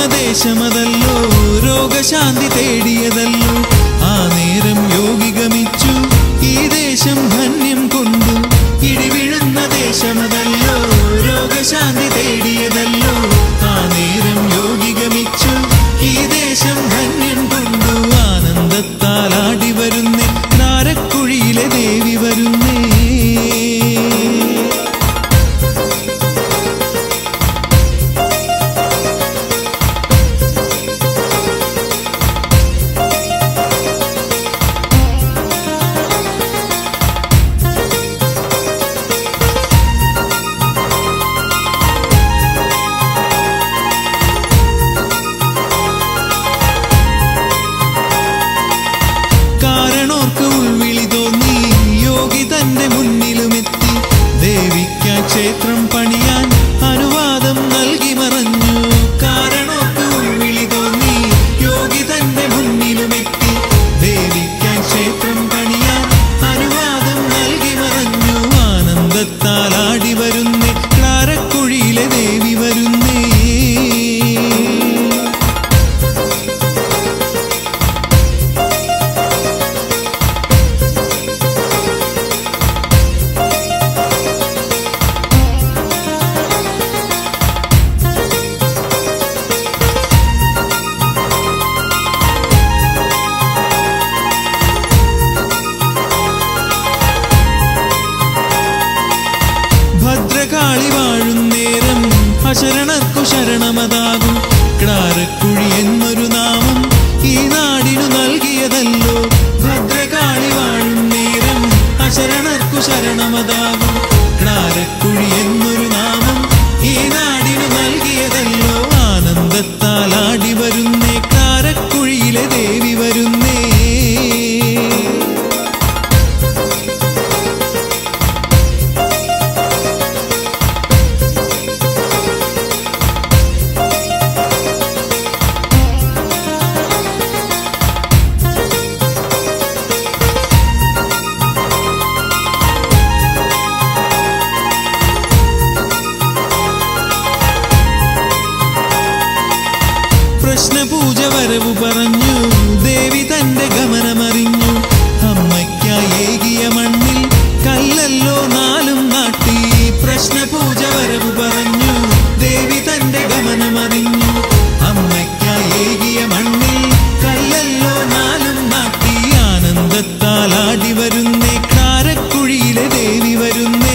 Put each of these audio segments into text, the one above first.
ദേശമതല്ലോ രോഗശാന്തി തേടിയതല്ലോ ആ നേരം യോഗി ഗമിച്ചു ഈ ദേശം ധന്യം കൊണ്ടു ഇടിവിഴുന്ന ദേശമതല്ലോ രോഗശാന്തി തേടിയതല്ലോ ആ നേരം യോഗി ഗമിച്ചു ഈ ദേശം ധന്യം കൊണ്ടു ആനന്ദത്താൽ ആടി വരുന്നേ നാരക്കുഴിയിലെ ദേവി വരുന്നേ കാരണോർക്ക് ഉൾവിളി തോന്നി യോഗി തന്റെ മുന്നിലുമെത്തി ദേവിക്ക ക്ഷേത്രം പണിയാൻ അനുവാദം നൽകി മറഞ്ഞു കാരണോർക്ക് ഉൾവിളി തോന്നി യോഗി തന്റെ മുന്നിലുമെത്തി ദേവിക്ക ക്ഷേത്രം പണിയാൻ അനുവാദം നൽകി മറഞ്ഞു ആനന്ദത്താൽ ആടി വരുന്നേ ക്ലാരക്കുഴിയിലെ ദേവി വരുന്നേ ഭദ്രകാളി വാഴുന്നേരം അശരണർക്കു ശരണമതാകും ക്ലാരക്കുഴി എന്നൊരു നാമം ഈ നാടിനു നൽകിയതല്ലോ ഭദ്രകാളി വാഴുന്നേരം അശരണർക്കു ശരണമതാകും ക്ലാരക്കുഴി എന്നൊരു നാമം ഈ നാടിനു നൽകിയതല്ലോ ആനന്ദത്താൽ ആടി വരുന്നേ ക്ലാരക്കുഴിയിലെ ദേവി വരുന്നേ പ്രശ്നപൂജ വരവു പറഞ്ഞു ദേവി തന്റെ ഗമനമറിഞ്ഞു അമ്മയ്ക്കായി ഏകിയ മണ്ണിൽ കല്ലല്ലോ നാലും നാട്ടി പ്രശ്നപൂജ വരവു പറഞ്ഞു ദേവി തന്റെ ഗമനമറിഞ്ഞു അമ്മയ്ക്കായി ഏകിയ മണ്ണിൽ കല്ലല്ലോ നാലും നാട്ടി ആനന്ദത്താൽ ആടി വരുന്നേ കാരക്കുഴിയിലെ ദേവി വരുന്നേ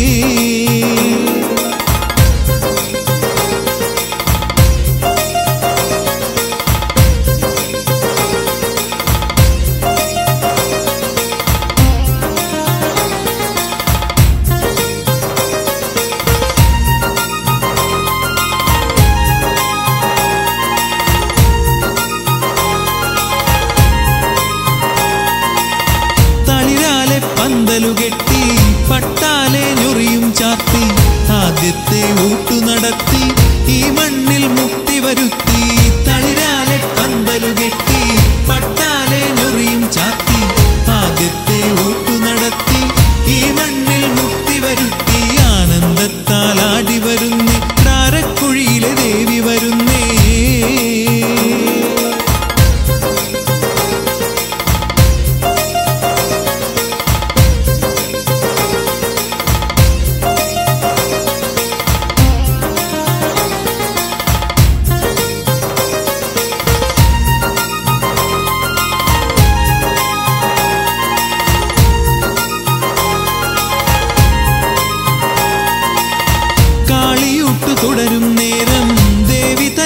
തളിരാലെ പന്തലു കെട്ടി പട്ടാലെ ഞൊറിയും ചാത്തി ആദ്യത്തെ ഊട്ടു നടത്തി ഈ മണ്ണിൽ മുക്തി വരുത്തി തളിരാലെ പന്തലു കെട്ടി പട്ടാലെ ഞൊറിയും ചാത്തി ആദ്യത്തെ ഊട്ടു നടത്തി ഈ മണ്ണിൽ മുക്തി വരുത്തി ആനന്ദത്താൽ ആടി വരുന്നേ കാരക്കുഴിയിലെ ദേവി വരുന്നേ കാളിയൂട്ടു തുടരും നേരം ദേവി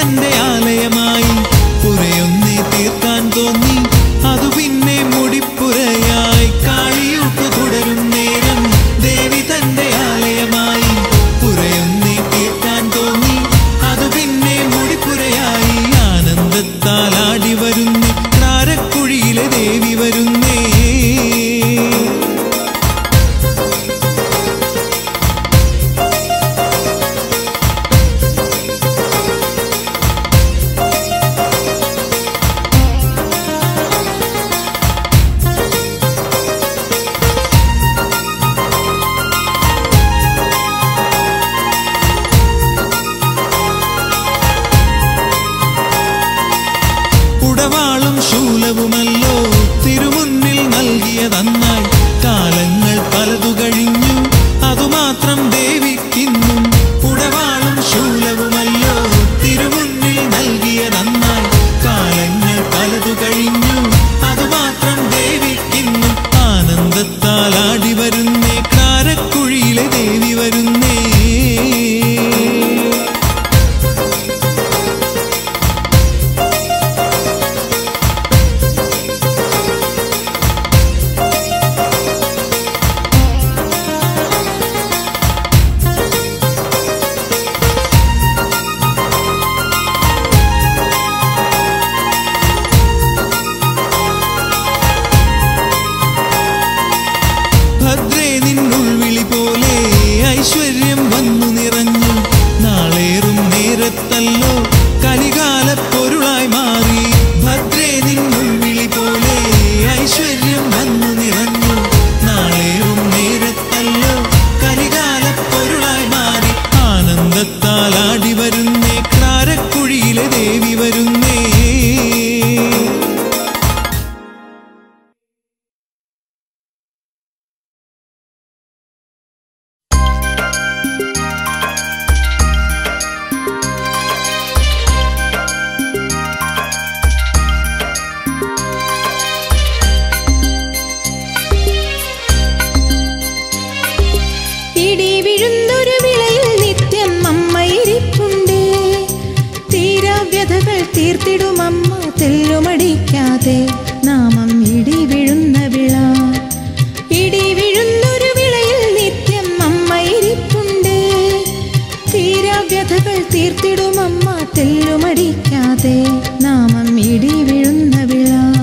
തീർത്തിടുമമ്മ തെല്ലുമടിക്കാതെ നാമം ഇടി വീഴുന്ന വിള ഇടി വീഴുന്നൊരു വിളയിൽ നിത്യം അമ്മ ഇരിപ്പുണ്ട് തീരാവ്യഥകൾ തീർത്തിടുമമ്മ തെല്ലുമടിക്കാതെ നാമം ഇടി വീഴുന്ന വിള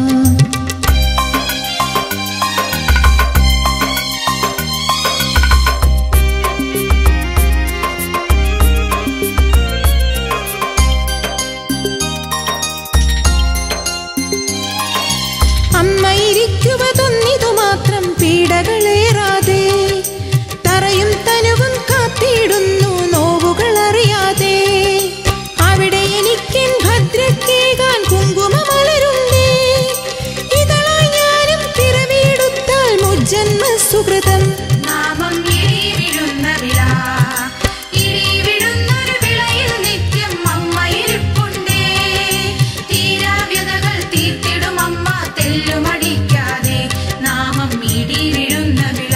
അമ്മ ഇരിക്കുവതൊന്നിതു മാത്രം പീഡകളേറാതെ തറയും തനുവും കാത്തിടുന്നു നോവുകൾ അറിയാതെ അവിടെ എനിക്കൻ ഭദ്രക്കേകാൻ കുങ്കുമമലരുണ്ടേ ഇതളായി ഞാനും പിറവിയെടുത്താൽ മുജ്ജന്മ സുഹൃതം നാമം ഇടി വിഴുന്ന വിള ഇടി വിഴുന്നൊരു വിളയിൽ നിത്യം അമ്മ ഇരിപ്പുണ്ടേ തീരാവ്യതകൾ തീർത്തിടും അമ്മ തെല്ലുമടിക്കാതെ നാമം ഇടി വിഴുന്ന വിള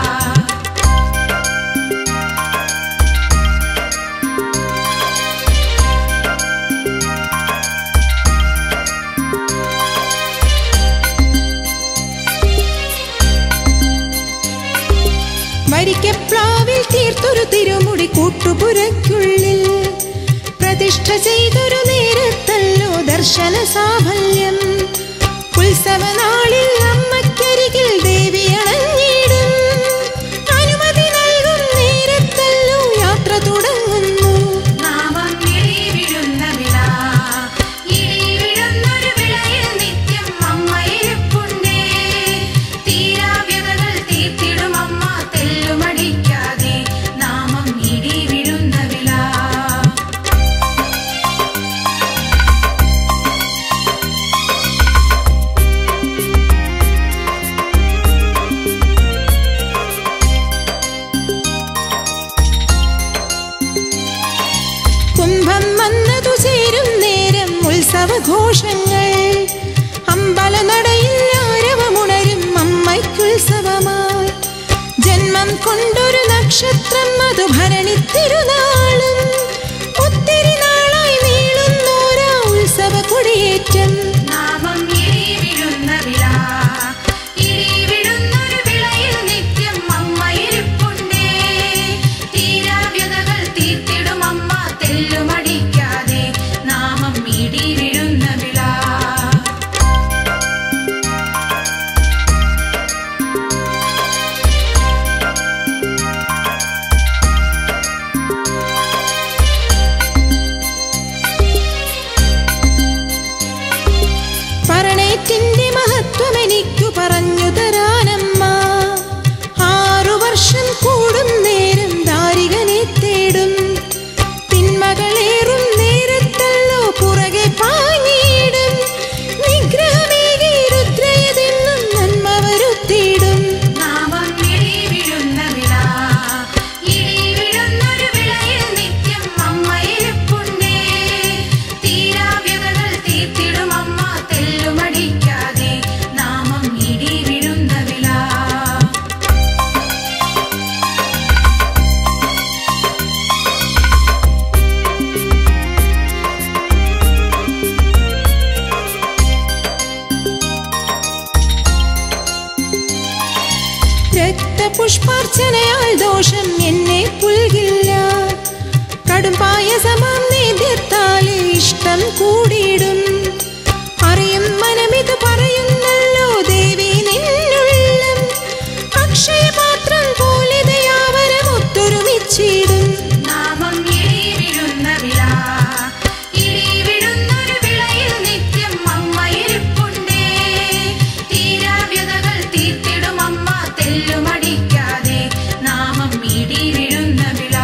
വരിക്കപ്ലാവിൽ തീർത്തൊരു തിരുമുടി കൂട്ടുപുരയ്ക്കുള്ളിൽ പ്രതിഷ്ഠ ചെയ്തൊരു നേരത്തല്ലോ ദർശന സാഫല്യം ഉത്സവനാളിൽ അമ്മക്കരികിൽ ദേവി അണഞ്ഞിടും അനുമതി നൽകും നേരത്തല്ലോ യാത്ര തുടങ്ങുന്നു നാമം ഇടി വിഴുന്ന വിള ഇടി വിഴുന്നൊരു വിളയിൽ നിത്യം അമ്മ ഇരിപ്പുണ്ടേ തീരാവ്യതകൾ തീർത്തിടും അമ്മ തെല്ലുമടിക്കാതെ നാമം ഇടി വിഴുന്ന വിള കുംഭം വന്നതു ചേരും നേരം ഉത്സവഘോഷങ്ങൾ അമ്പലനടയിൽ ആരവമുണരും അമ്മയ്ക്കുത്സവമായി ജന്മം കൊണ്ടൊരു നക്ഷത്രം അത് ഭരണി തിരുനാളും ഒത്തിരി നാളായി നീളുന്നോരാ ഉത്സവ കൊടിയേറ്റം നാമം ഇടി വിഴുന്ന വിള ഇടി വിഴുന്നൊരു വിളയിൽ നിത്യം അമ്മ ഇരിപ്പുണ്ടേ തീരാവ്യതകൾ തീർത്തിടും അമ്മ തെല്ലുമടിക്കാതെ നാമം ഇടി വിഴുന്ന വിള പറണേറ്റിന്റെ മഹത്വം എനിക്കു പറഞ്ഞു തരാനമ്മ ആറു വർഷം കൂടും നേരം ദാരികനെ തേടും തിന്മകളേറും നേരത്തല്ലോ പുറകെ പാഞ്ഞിടും നിഗ്രഹമേകി രുദ്രയതെന്നും നന്മ വരുത്തിയിടും നാമം ഇടി വിഴുന്ന വിള ഇടി വിഴുന്നൊരു വിളയിൽ നിത്യം അമ്മ ഇരിപ്പുണ്ടേ തീരാവ്യതകൾ തീർത്തിടും അമ്മ തെല്ലുമടിക്കാതെ നാമം ഇടി വിഴുന്ന വിള രക്തപുഷ്പാർച്ചനയാൽ ദോഷം എന്നെ പുൽകില്ല കടും പായസമാം നേദ്യത്താലെ ഇഷ്ടം കൂടിയിടും അറിയും മനമിത് പറയുന്നല്ലോ ദേവി നിന്നുള്ളം അക്ഷയപാത്രം പോലെ ദയാവരം ഒത്തൊരുമിച്ചിടും നാമം ഇടി വിഴുന്ന വിള ഇടി വിഴുന്നൊരു വിളയിൽ നിത്യം അമ്മ ഇരിപ്പുണ്ടേ തീരാവ്യതകൾ തീർത്തിടും അമ്മ തെല്ലുമടിക്കാതെ നാമം ഇടി വിഴുന്ന വിള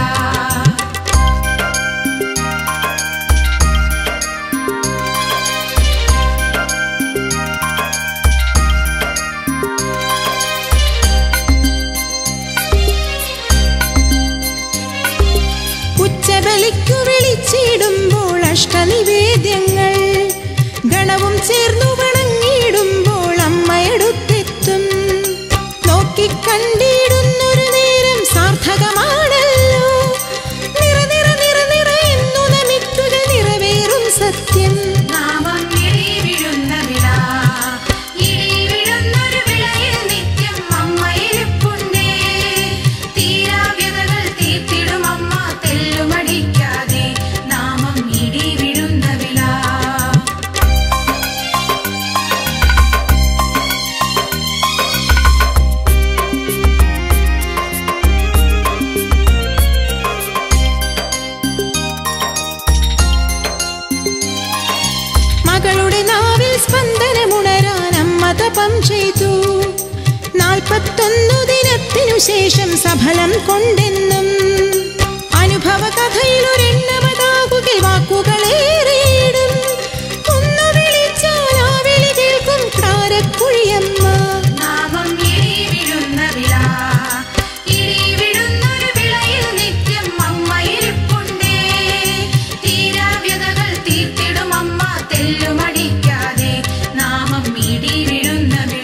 ഉച്ചബലിക്കു വിളിച്ചിടുമ്പോൾ അഷ്ടനിവേദ്യങ്ങൾ ഗണവും ചേർന്നു വണങ്ങിയിടുമ്പോൾ അമ്മയെടുത്തെത്തും നോക്കിക്കണ്ടിടുന്നൊരു നേരം സാർത്ഥകമാണല്ലോ നിറ നിറ നിറ നിറ എന്നു നമിക്കുക നിറവേറും സത്യം പാപം ചെയ്തു നാൽപ്പത്തൊന്നു ദിനത്തിനു ശേഷം സഫലം കൊണ്ടെന്നും അനുഭവ കഥയിലൊരെണ്ണമതാകുകിൽ വാക്കുകളേറിയിടും ഒന്നു വിളിച്ചാൽ ആ വിളി കേൾക്കും കാരക്കുഴിയമ്മ നാമം ഇടി വിടുന്ന വിള ഇടി വിടുന്നൊരു വിളയിൽ നിത്യം അമ്മ ഇരിപ്പുണ്ടേ തീരാവ്യതകൾ തീർത്തിടും അമ്മ തെല്ലുമടിക്കാതെ നാമം ഇടി വിടുന്ന വിള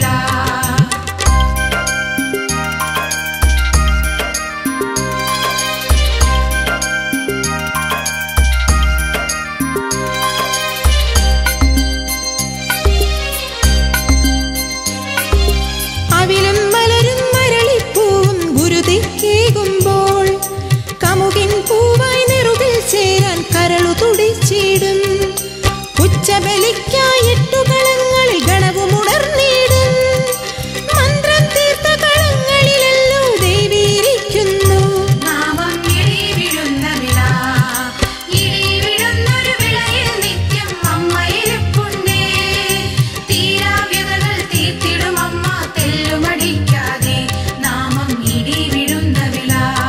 അവിലും മലരും മരളിപ്പൂവും ഗുരുതിക്കേകുമ്പോൾ കമുകിൻ പൂവായി നെറുകിൽ ചേരാൻ കരളു തുടിച്ചിടും ഉച്ചബലിക്കായി എട്ടു കളങ്ങളിൽ ഗണവും ഉണർന്നിടും മന്ത്രം തീർത്ത കളങ്ങളിലല്ലോ ദേവിയിരിക്കുന്നു നാമം ഇടി വിടുന്ന വിള ഇടി വിടുന്നൊരു വിളയിൽ നിത്യം അമ്മ ഇരിപ്പുണ്ടേ തീരാവ്യതകൾ തീർത്തിടും അമ്മ തെല്ലുമടിക്കാതെ നാമം ഇടി വിടുന്ന വിള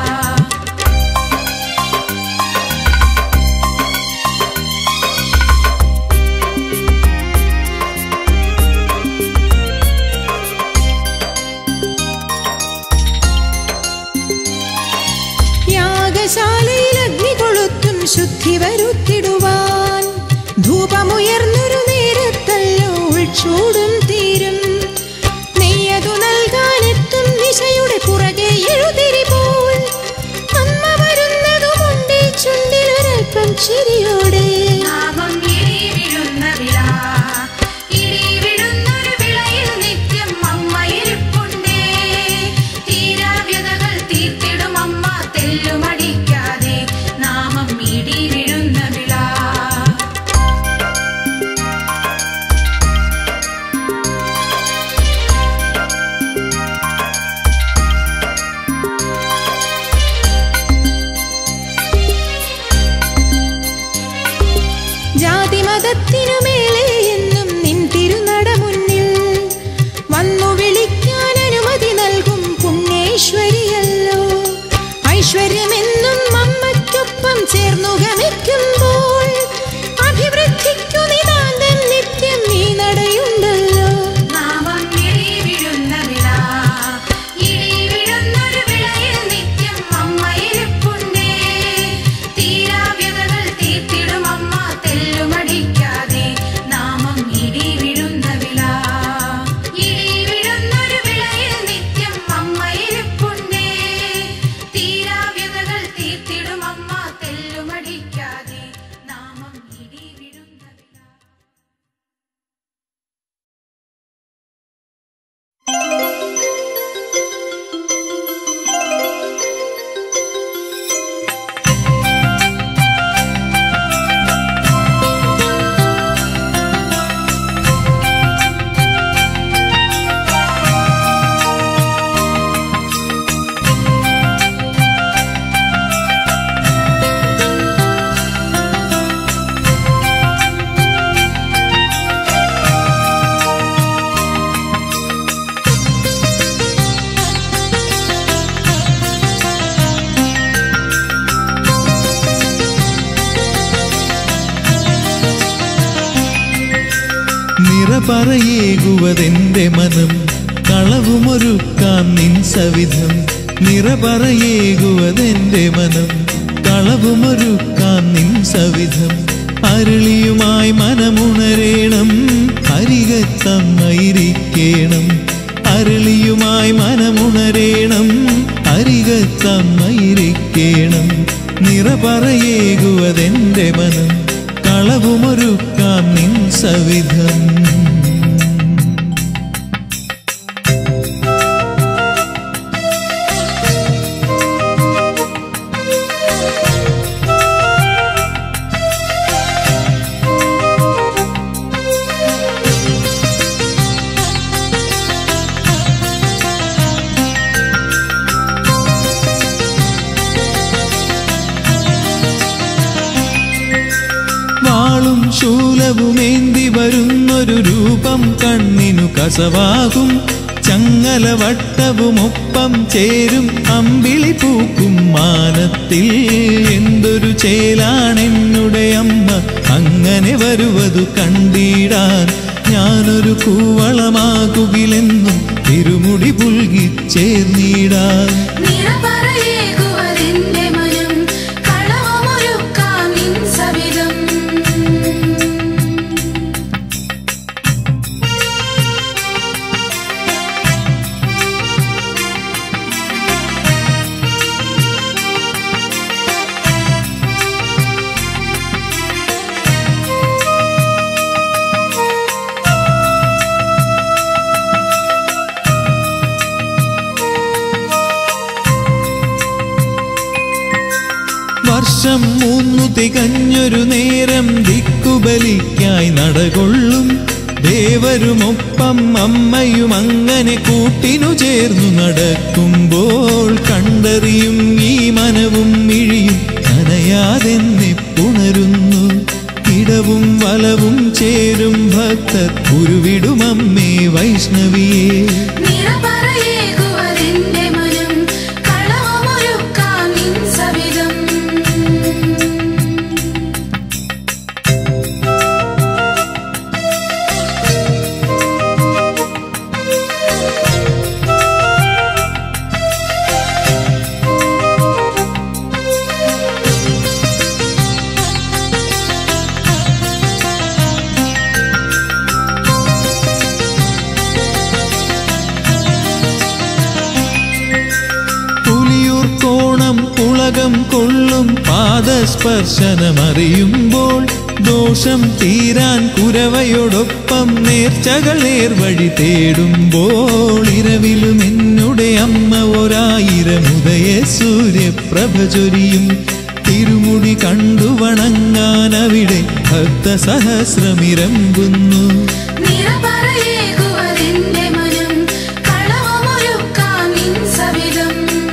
യാഗശാലയിൽ അഗ്നി കൊളുത്തും ശുദ്ധി വരുത്തിടുവാൻ ധൂപമുയർന്നൊരു നേരത്തല്ലോ ഉൾച്ചൂടും തീരും നെയ്യതു നൽകാനെത്തും ദിശയുടെ പുറകെ എഴുതിരി പോൽ അമ്മ വരുന്നതുമുണ്ട് ചുണ്ടിലൊരൽപ്പം ചിരിയോടെ നാമം ഇടി വിടുന്ന വിള ഇടി വിടുന്നൊരു വിളയിൽ നിത്യം അമ്മ ഇരിപ്പുണ്ടേ തീരാവ്യതകൾ തീർത്തിടും അമ്മ തെല്ലുമടിക്കാതെ നാമം ഇടി വിടുന്ന വിള ജാതിമതത്തിനു മേലെ എന്നും നിൻ തിരുനട മുന്നിൽ വന്നു വിളിക്കാൻ അനുമതി നൽകും പുണ്യേശ്വരിയല്ലോ ഐശ്വര്യമെന്നും അമ്മയ്ക്കൊപ്പം ചേർന്നു ഗമിക്കുമ്പോൾ അഭിവൃദ്ധിക്കു നിതാന്തം നിത്യം നീ നടയുണ്ടല്ലോ നാമം ഇടി വിടുന്ന വിള ഇടി വിടുന്നൊരു വിളയിൽ നിത്യം അമ്മ ഇരിപ്പുണ്ടേ തീരാവ്യതകൾ തീർത്തിടും അമ്മ തെല്ലുമടിക്കാതെ നാമം ഇടി വിടുന്ന വിള ഇടി വിടുന്നൊരു വിളയിൽ നിത്യം അമ്മ ഇരിപ്പുണ്ടേ തീരാവ്യതകൾ തീർത്തിടും അമ്മ തെല്ലുമടിക്കാതെ നാമം ഇടി വിടുന്ന വിള നിറപറയേകുവതെന്റെ മനം കളവുമൊരുക്കാൻ നിൻ സവിധം നിറപറയേകുവതെന്റെ മനം കളവുമൊരുക്കാൻ നിൻ സവിധം അരുളിയുമായി മനമുണരേണം അരികത്തമ്മയിരിക്കേണം അരുളിയുമായി മനമുണരേണം അരികത്തമ്മയിരിക്കേണം നിറപറയേകുവതെന്റെ മനം കളവുമൊരുക്കാൻ നിൻ സവിധം വാളും ശൂലവുമേന്തി വരുന്നൊരു രൂപം കണ്ണിനു കസവാകും ചങ്ങലവട്ടവുമൊപ്പം ചേരും അമ്പിളി പൂക്കും മാനത്തിൽ എന്തൊരു ചേലാണെന്നുടെ അമ്മ അങ്ങനെ വരുവതു കണ്ടിടാൻ ഞാനൊരു കൂവളമാകുകിലെന്നും തിരുമുടി പുൽകി ചേർന്നിടാൻ നിറപറയേകുവതെന്റെ മനം കളവുമൊരുക്കാം നിൻ സവിധം വർഷം മൂന്നു തികഞ്ഞൊരു നേരം ദിക്കുബലിക്കായി നടകൊള്ളും ദേവരുമൊപ്പം അമ്മയും അങ്ങനെ കൂട്ടിനു ചേർന്നു നടക്കുമ്പോൾ കണ്ടറിയും ഈ മനവും മിഴിയും നനയാതെന്നെ പുണരുന്നു ഇടവും വലവും ചേരും ഭക്തർ ഉരുവിടും അമ്മേ വൈഷ്ണവിയേ നിറപറയേകുവതെന്റെ മനം കളവുമൊരുക്കാം നിൻ സവിധം പുലിയൂർ കോണം പുളകം കൊള്ളും പാദസ്പർശനമറിയുമ്പോൾ ദോഷം തീരാൻ കുരവയോടൊപ്പം നേർച്ചകൾ നേർവഴി തേടുമ്പോൾ ഇരവിലും എന്നുടെ അമ്മ ഒരായിരം ഉദയ സൂര്യപ്രഭ ചൊരിയും തിരുമുടി കണ്ടു വണങ്ങാൻ അവിടെ ഭക്തസഹസ്രമിരമ്പുന്നു നിറപറയേകുവതെന്റെ മനം കളവുമൊരുക്കാം നിൻ സവിധം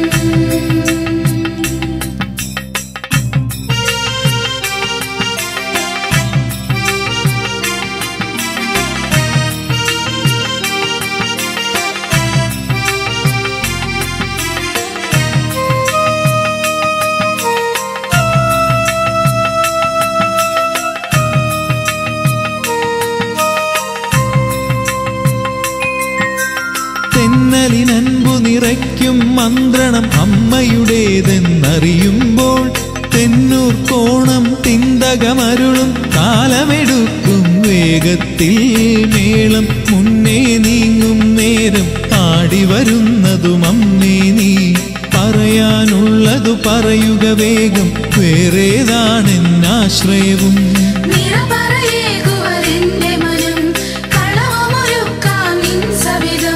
തെന്നലിനൻപു നിറയ്ക്കും മന്ത്രണം അമ്മയുടേതെന്നറിയുമ്പോൾ തെന്നൂർ കോണം തിന്തകമരുളും കാലമെടുക്കും വേഗത്തിൽ മേളം മുന്നേ നീങ്ങും നേരം ആടി വരുന്നതും അമ്മേ നീ പറയാനുള്ളതു പറയുക വേഗം വേറേതാണെന്നാശ്രയവും നിറപറയേകുവതെന്റെ മനം കളവുമൊരുക്കാം നിൻ സവിധം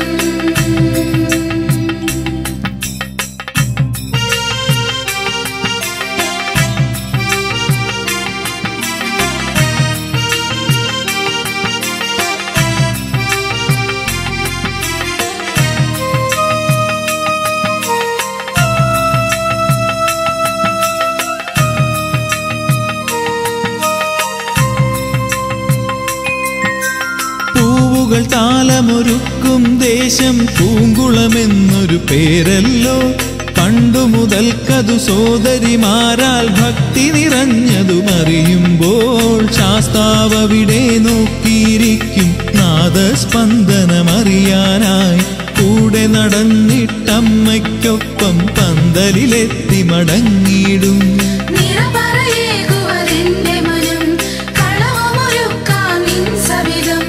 പൂവുകൾ താളമൊരുക്കും ദേശം പൂങ്കുളമെന്നൊരു പേരല്ലോ പണ്ടു മുതൽക്കതു സോദരിമാരാൽ ഭക്തി നിറഞ്ഞതുമറിയുമ്പോൾ ശാസ്താവവിടെ നോക്കിയിരിക്കും നാദസ്പന്ദനമറിയാനായി കൂടെ നടന്നിട്ടമ്മയ്ക്കൊപ്പം പന്തലിലെത്തി മടങ്ങിയിടും നിറപറയേകുവതെന്റെ മനം കളവുമൊരുക്കാം നിൻ സവിധം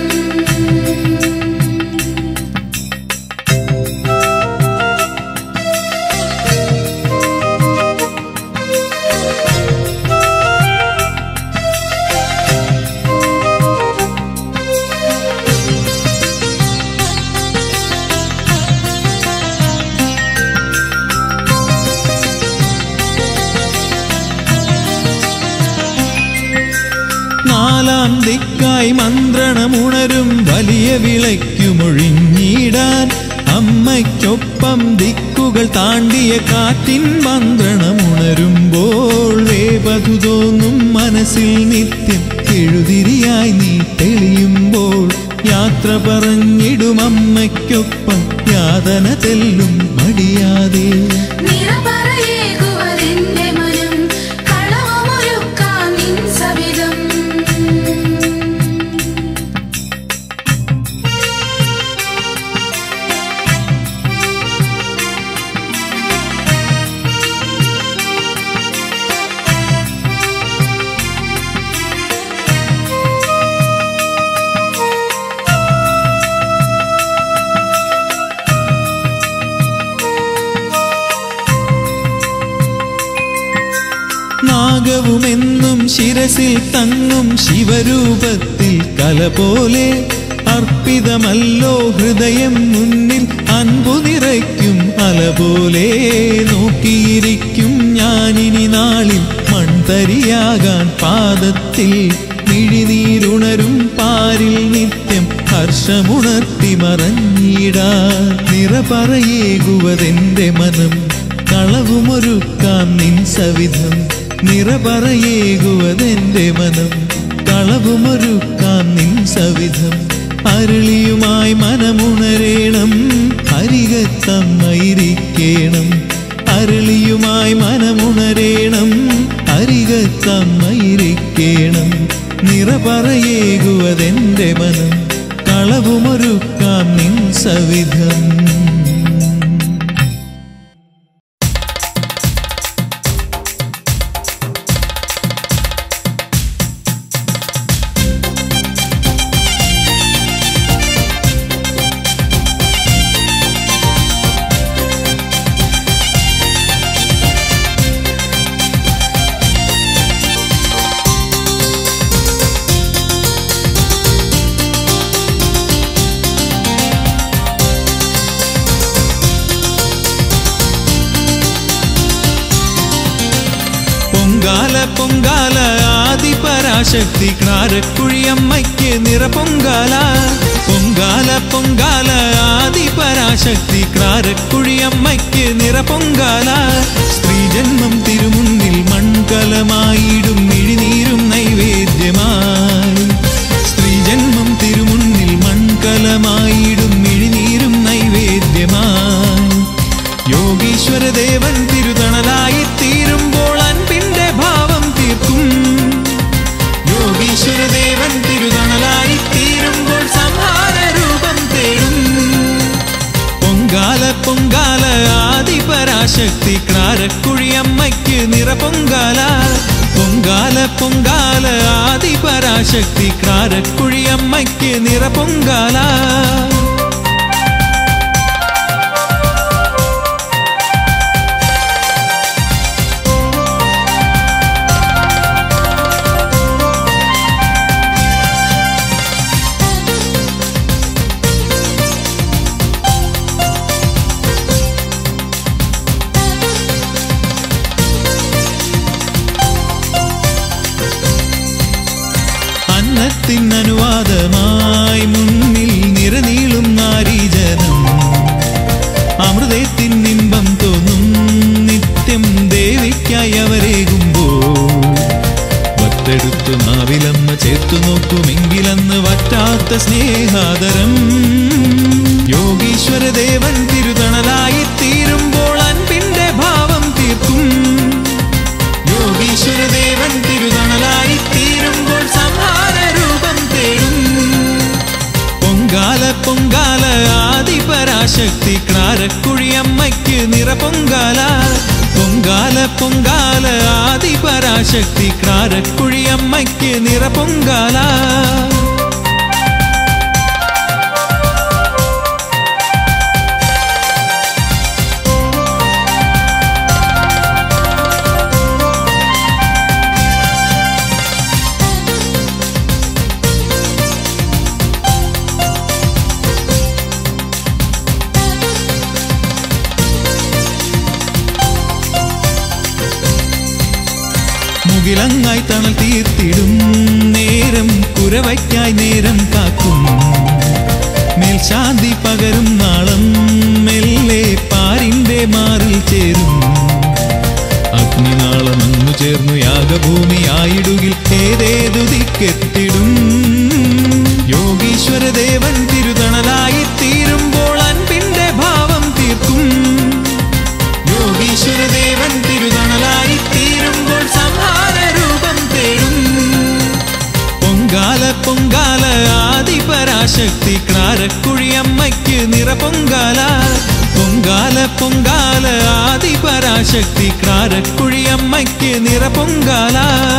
നാലാം ദിക്കായി മന്ത്രണമുണരും വലിയ വിളയ്ക്കുമൊഴിഞ്ഞിടാൻ അമ്മയ്ക്കൊപ്പം ദിക്കുകൾ താണ്ടിയ കാറ്റിൻ മന്ത്രണമുണരുമ്പോൾ വേപതു തോന്നും മനസ്സിൽ നിത്യം എഴുതിരി പറഞ്ഞിടും അമ്മയ്ക്കൊപ്പം യാതന തെല്ലും മടിയാതെ നിറപറയേകുവതെന്റെ മനം കളവുമൊരുക്കാം നിൻ സവിധം നാഗവുമെന്നും ശിരസിൽ തങ്ങും ശിവരൂപത്തിൽ കല പോലെ അർപ്പിതമല്ലോ ഹൃദയം മുന്നിൽ അൻപു നിറയ്ക്കും അല പോലെ നോക്കിയിരിക്കും ഞാനിനി നാളിൽ മൺതരിയാകാൻ പാദത്തിൽ മിഴിനീരുണരും പാരിൽ നിത്യം ഹർഷമുണർത്തി മറഞ്ഞിടാ നിറ പറയേകുവതെന്റെ മനം കളവുമൊരുക്കാം നിൻ സവിധം നിറ പറയേകുവതെന്റെ മനം കളവുമൊരുക്കാം നിൻ സവിധം അരുളിയുമായി മനമുണരേണം അരികത്തമ്മയിരിക്കേണം അരുളിയുമായി മനമുണരേണം അരികത്തമ്മയിരിക്കേണം നിറ പറയേകുവതെന്റെ മനം കളവുമൊരുക്കാം നിൻ സവിധം പൊങ്കാല പൊങ്കാല ആദി പരാശക്തി ക്രാരക്കുഴിയമ്മയ്ക്ക് നിറ പൊങ്കാല പൊങ്കാല പൊങ്കാല ആദി പരാശക്തി ക്രാരക്കുഴിയമ്മയ്ക്ക് നിറ പൊങ്കാല സ്ത്രീജന്മം തിരുമുന്നിൽ മൺകലമായിടും മിഴിനീരും നൈവേദ്യമായി സ്ത്രീജന്മം തിരുമുന്നിൽ മൺകലമായിടും മിഴിനീരും നൈവേദ്യമായി യോഗീശ്വര ദേവൻ തിരുതണലായി തീരുമ്പോൾ അൻപിന്റെ ഭാവം തീർക്കും യോഗീശ്വര ദേവൻ തിരുതണലായി തീരുമ്പോൾ സംഹാര രൂപം തേടും പൊങ്കാല പൊങ്കാല ആദി പരാശക്തി ക്രാരക്കുഴിയമ്മയ്ക്ക് നിറ പൊങ്കാല പൊങ്കാല പൊങ്കാല ആദി പരാശക്തി ക്രാരക്കുഴിയമ്മയ്ക്ക് നിറ പൊങ്കാല അന്നത്തിനനുവാദമായി മുന്നിൽ നിറനീളും നാരീജനം അമൃതത്തിൻ ഇമ്പം തോന്നും നിത്യം ദേവിക്കായി അവരേകുമ്പോൾ വത്തെടുത്തു നാവിലമ്മ ചേർത്തു നോക്കുമെങ്കിലന്ന് വറ്റാത്ത സ്നേഹാദരം യോഗീശ്വര ദേവൻ തിരുതണലായി തീരുമ്പോൾ അൻപിന്റെ ഭാവം തീർക്കും യോഗീശ്വര ദേവൻ തിരുതണലായി തീരുമ്പോൾ സംഹാര രൂപം തേടും പൊങ്കാല പൊങ്കാല ആദി പരാശക്തി ക്രാരക്കുഴിയമ്മയ്ക്ക് നിറ പൊങ്കാല പൊങ്കാല പൊങ്കാല ആദി പരാശക്തി ക്രാരക്കുഴിയമ്മയ്ക്ക് നിറ പൊങ്കാല മുകിലങ്ങായി തണൽ തീർത്തിടും നേരം കുരവയ്ക്കായി നേരം കാക്കും മേൽശാന്തി പകരും നാളം മെല്ലെ പാരിന്റെ മാറിൽ ചേരും അഗ്നിനാളം അന്നു ചേർന്നു യാഗഭൂമിയായിടുകിൽ ഏതേതു ദിക്കെത്തിടും യോഗീശ്വര ദേവൻ തിരു പൊങ്കാല പൊങ്കാല ആദിപരാശക്തി ക്രാരക്കുഴിയമ്മയ്ക്ക് നിറ പൊങ്കാല പൊങ്കാല പൊങ്കാല ആദിപരാശക്തി ക്രാരക്കുഴിയമ്മയ്ക്ക് നിറ പൊങ്കാല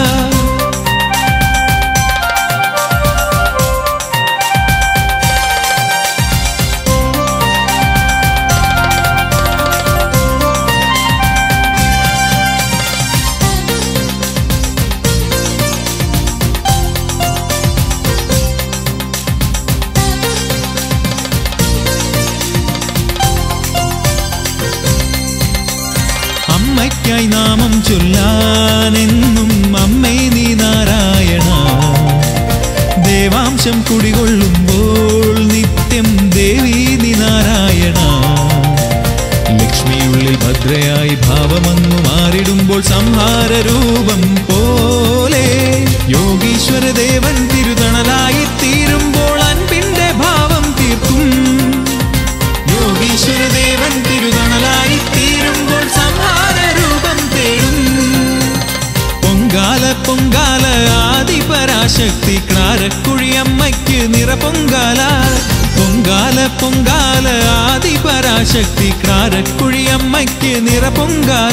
അമ്മയ്ക്കായി നാമം ചൊല്ലാനെന്നും അമ്മേ നീ നാരായണ ദേവാംശം കുടികൊള്ളുമ്പോൾ നിത്യം ദേവി നീ നാരായണ ലക്ഷ്മിയുള്ളിൽ ഭദ്രയായി ഭാവമങ്ങു മാറിടുമ്പോൾ സംഹാര രൂപം പോലെ യോഗീശ്വര ദേവൻ തിരുതണലായി തീരുമ്പോൾ അൻപിന്റെ ഭാവം തീർക്കും യോഗീശ്വര ദേവൻ തിരുതണലായി തീരുമ്പോൾ സംഹാര രൂപം തേടും പൊങ്കാല പൊങ്കാല ആദിപരാശക്തി ക്രാരക്കുഴിയമ്മയ്ക്ക് നിറ പൊങ്കാല പൊങ്കാല പൊങ്കാല ആദിപരാശക്തി ക്രാരക്കുഴിയമ്മയ്ക്ക് നിറ പൊങ്കാല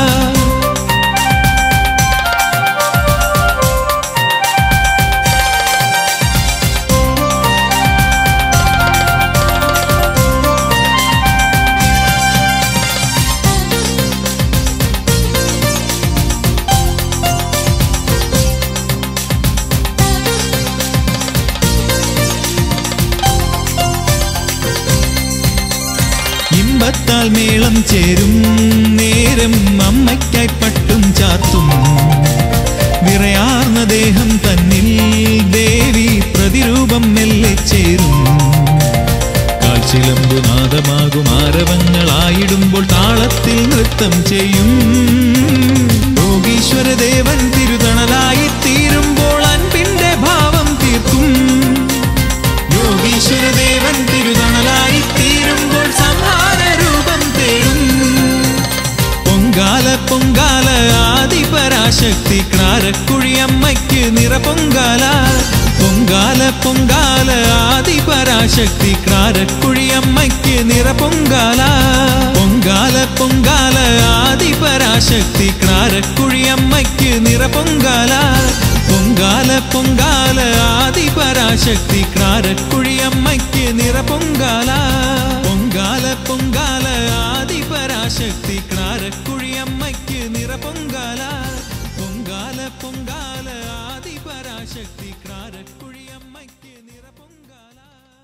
ഇമ്പത്താൽ മേളം ചേരും നേരം അമ്മയ്ക്കായി പട്ടും ചാത്തും വിറയാർന്ന ദേഹം തന്നിൽ ദേവി പ്രതിരൂപം മെല്ലെ ചേരും കാൽച്ചിലമ്പു നാദമാകും ആരവങ്ങളായിടുമ്പോൾ താളത്തിൽ നൃത്തം ചെയ്യും യോഗീശ്വര ദേവൻ തിരുതണലായി തീരുമ്പോൾ അൻപിന്റെ ഭാവം തീർക്കും യോഗീശ്വര ദേവൻ തിരുതണലായി തീരുമ്പോൾ സംഹാര രൂപം തേടും പൊങ്കാല പൊങ്കാല ആദിപരാശക്തി ക്രാരക്കുഴിയമ്മയ്ക്ക് നിറ പൊങ്കാല പൊങ്കാല പൊങ്കാല ആദിപരാശക്തി ക്രാരക്കുഴിയമ്മയ്ക്ക് നിറ പൊങ്കാല പൊങ്കാല പൊങ്കാല ആദിപരാശക്തി ക്രാരക്കുഴിയമ്മയ്ക്ക് നിറ പൊങ്കാല പൊങ്കാല പൊങ്കാല ആദിപരാശക്തി ക്രാരക്കുഴിയമ്മയ്ക്ക് നിറ പൊങ്കാല പൊങ്കാല പൊങ്കാല ആദിപരാശക്തി ക്രാരക്കുഴിയമ്മയ്ക്ക് നിറ പൊങ്കാല പൊങ്കാല പൊങ്കാല ആദിപരാശക്തി ക്രാരക്കുഴിയമ്മയ്ക്ക് നിറ പൊങ്കാല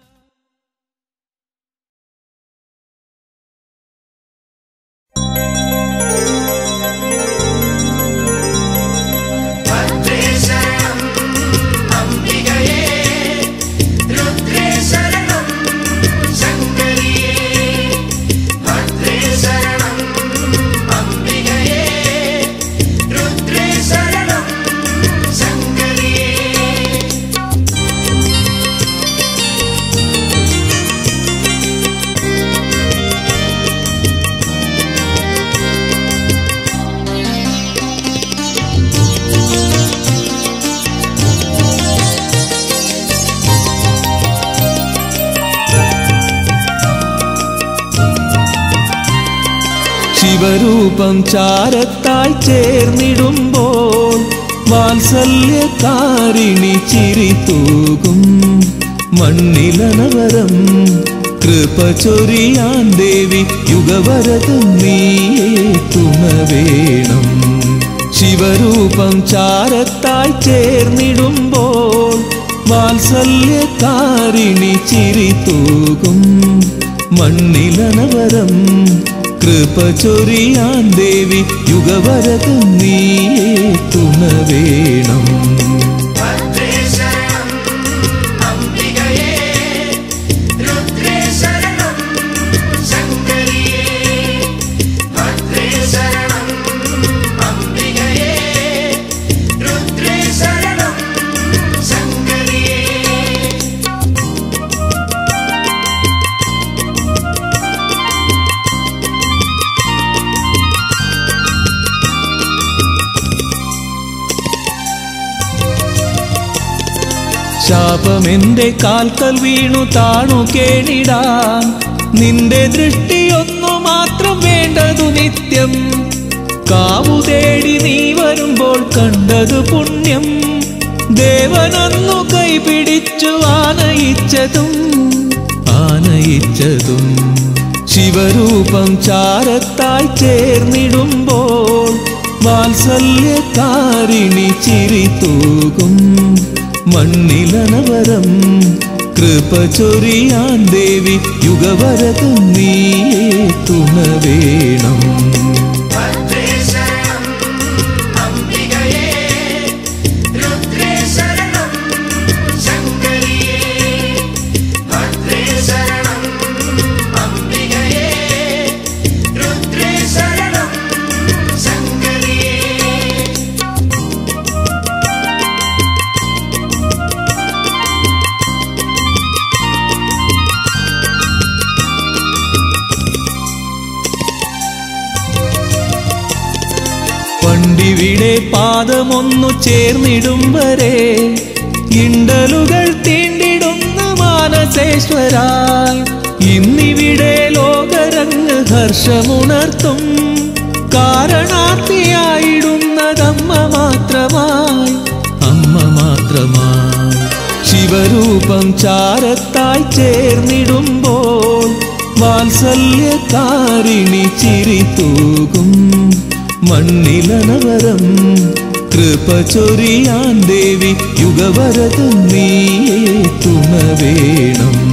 ഭദ്രേ ശരണം അംബികയേ രുദ്രേ ശരണം ശങ്കരിയേ ഭദ്രേ ശരണം അംബികയേ രുദ്രേ ശരണം ശങ്കരിയേ ശിവരൂപം ചാരത്തായി ചേർന്നിടുമ്പോൾ വാത്സല്യകാരിണി ചിരി തൂകും മണ്ണിലനവരം കൃപ ചൊരിയാൻ ദേവി യുഗവരതം നീയേ തുണ വേണം ശിവരൂപം ചാരത്തായി ചേർന്നിടുമ്പോൾ വാത്സല്യകാരിണി ചിരി തൂകും മണ്ണിലനവരം കൃപ ചൊരിയാൻ ദേവി യുഗവരതം നീയേ തുണ വേണം ഭദ്രേ ശരണം അംബികയേ രുദ്രേ ശരണം ശങ്കരിയേ ഭദ്രേ ശരണം അംബികയേ രുദ്രേ ശരണം ശങ്കരിയേ ശാപമെന്റെ കാൽക്കൽ വീണു താണു കേണിടാൻ നിന്റെ ദൃഷ്ടിയൊന്നു മാത്രം വേണ്ടതു നിത്യം കാവു തേടി നീ വരുമ്പോൾ കണ്ടതു പുണ്യം ദേവനൊന്നു കൈപിടിച്ചു ആനയിച്ചതും ആനയിച്ചതും ശിവരൂപം ചാരത്തായി ചേർന്നിടുമ്പോൾ വാത്സല്യകാരിണി ചിരി തൂകും മണ്ണിലനവരം കൃപ ചൊരിയാൻ ദേവി യുഗവരകം നീയേ തുണ വേണം ഭദ്രേ ശരണം അംബികയേ രുദ്രേ ശരണം ശങ്കരിയേ ഭദ്രേ ശരണം അംബികയേ രുദ്രേ ശരണം ശങ്കരിയേ പണ്ടിവിടെ പാദമൊന്നു ചേർന്നിടും വരെ ഇണ്ടലുകൾ തീണ്ടിടുന്ന മാനസേശ്വരായി ഇന്നിവിടെ ലോകരങ്ങ് ഹർഷമുണർത്തും കാരണാർത്ഥിയായിടുന്നതമ്മ മാത്രമായി അമ്മ മാത്രമായി ശിവരൂപം ചാരത്തായി ചേർന്നിടുമ്പോൾ വാത്സല്യകാരിണി ചിരി തൂകും മണ്ണിലനവരം കൃപ ചൊരിയാൻ ദേവി യുഗവരതം നീയേ തുണ വേണം